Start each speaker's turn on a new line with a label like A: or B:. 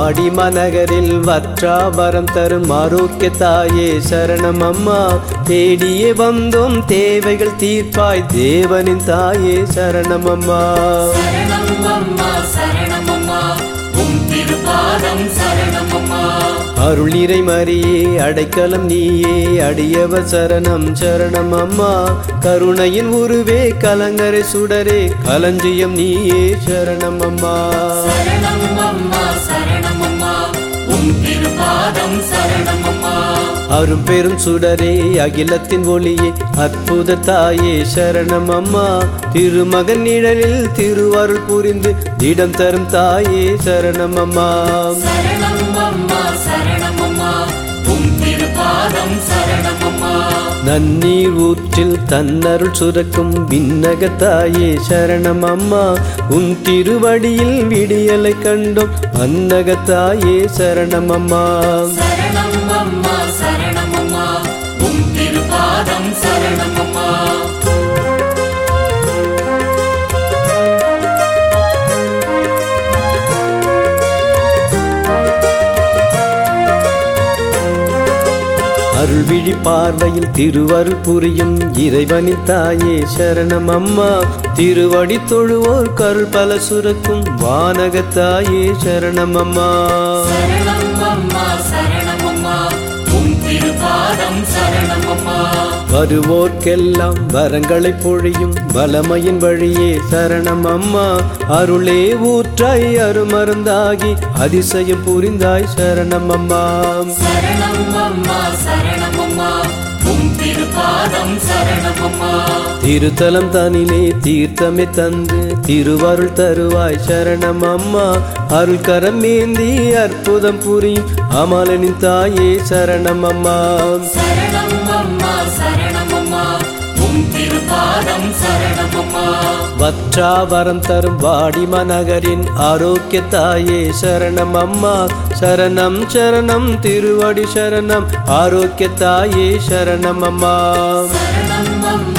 A: வாடி மனகரில் வற்றாபரம் தரும் ஆரோக்கிய தாயே சரணம் அம்மா தேடியே வந்தோம் தேவைகள் தீர்ப்பாய் தேவனின் தாயே சரணம் அம்மா
B: சரணம் அம்மா சரணம் அம்மா உம் திருப்பாதம் சரணம் அம்மா
A: அருள் நிறை மரியே அடைக்கலம் நீயே அடியவர் சரணம் சரணம் அம்மா கருணையின் உருவே கலங்கரை சுடரே களஞ்சியம் நீயே சரணம் அம்மா
B: சரணம் அம்மா சரணம் அம்மா உம் திருப்பாதம் சரணம் அம்மா
A: அரும் பெரும் சுடரே அகிலத்தின் ஒளியே அற்புத தாயே சரணம் அம்மா திருமகன் நிழலில் திருவருள் புரிந்து இடம் தரும் தாயே சரணம் அம்மா
B: சரணம் அம்மா சரணம் அம்மா உம் திருப்பாதம் சரணம் அம்மா
A: நன்னீர் ஊற்றில் தன்னருள் சுரக்கும் விண்ணக தாயே சரணம் அம்மா உன் திருவடியில் விடியலை கண்டோம் அன்னக தாயே சரணம் அம்மா
B: சரணம் அம்மா சரணம் அம்மா உம் திருப்பாதம் சரணம் அம்மா
A: அருள்விழி பார்வையில் திருவருள் புரியும் இறைவனின் தாயே சரணம் அம்மா திருவடி தொழுவோர் கருள் பல சுரக்கும் வானக தாயே சரணம் அம்மா
B: சரணம் அம்மா சரணம் அம்மா உம் திருப்பாதம் சரணம் அம்மா
A: வருவோர்க்கெல்லாம் வரங்களை பொழியும் வலமையின் வழியே சரணம் அம்மா அருளே ஊற்றாய் அருமருந்தாகி அதிசயம் புரிந்தாய் சரணம் அம்மா
B: சரணம் அம்மா சரணம் அம்மா உம் திருப்பாதம் சரணம் அம்மா
A: திருத்தலம் தனிலே தீர்த்தமே தந்து திருவருள் தருவாய் சரணம் அம்மா அருள் கரம் ஏந்தி அற்புதம் புரியும் அமலனின் தாயே சரணம் அம்மா
B: சரணம் அம்மா சரணம் அம்மா உம் திருப்பாதம் சரணம் அம்மா
A: வற்றா வரம் தரும் வாடி மனகரின் ஆரோக்கிய தாயே சரணம் அம்மா சரணம் சரணம் திருவடி சரணம் ஆரோக்கிய தாயே சரணம் அம்மா
B: சரணம் அம்மா